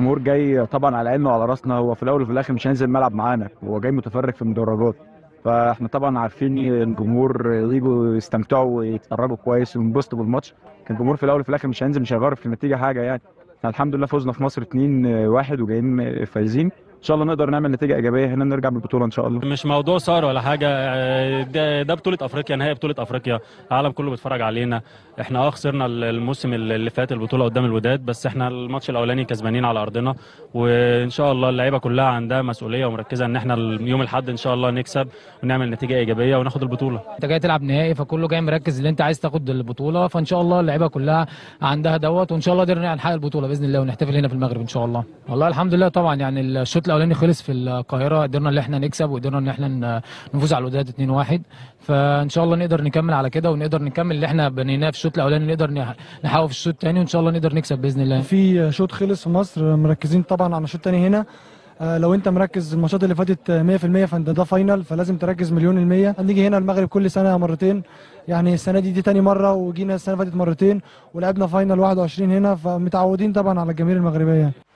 الجمهور جاي طبعا على عيننا وعلى راسنا هو في الاول وفي الاخر مش هينزل الملعب معانا هو جاي متفرج في المدرجات فاحنا طبعا عارفين الجمهور يجوا يستمتعوا ويتفرجوا كويس وينبسطوا بالماتش كان الجمهور في الاول وفي الاخر مش هينزل مش هيغير في النتيجه حاجه يعني احنا الحمد لله فزنا في مصر 2-1 وجايين فايزين ان شاء الله نقدر نعمل نتيجه ايجابيه هنا نرجع بالبطوله ان شاء الله مش موضوع صار ولا حاجه آه، ده, ده بطوله افريقيا نهائي بطوله افريقيا العالم كله بيتفرج علينا احنا اه خسرنا الموسم اللي فات البطوله قدام الوداد بس احنا الماتش الاولاني كسبانين على ارضنا وان شاء الله اللعيبه كلها عندها مسؤوليه ومركزه ان احنا يوم الاحد ان شاء الله نكسب ونعمل نتيجه ايجابيه وناخد البطوله انت جاي تلعب نهائي فكله جاي مركز ان انت عايز تاخد البطوله فان شاء الله اللعيبه كلها عندها دوت وان شاء الله قدرنا نحقق البطوله باذن الله ونحتفل هنا في المغرب ان شاء الله والله الحمد لله طبعا يعني الشوط الاولاني خلص في القاهره قدرنا ان احنا نكسب وقدرنا ان احنا نفوز على الوداد 2-1 فان شاء الله نقدر نكمل على كده ونقدر نكمل اللي احنا بنيناه في الشوط الاولاني نقدر نحققه في الشوط الثاني وان شاء الله نقدر نكسب باذن الله في شوط خلص في مصر مركزين طبعا على الشوط الثاني هنا آه، لو انت مركز الماتشات اللي فاتت 100% فانت ده فاينل فلازم تركز مليون المية هنيجي هنا المغرب كل سنة مرتين يعني السنة دي دي تاني مرة وجينا السنة اللي فاتت مرتين ولعبنا فاينل 21 هنا فمتعودين طبعا على الجماهير المغربية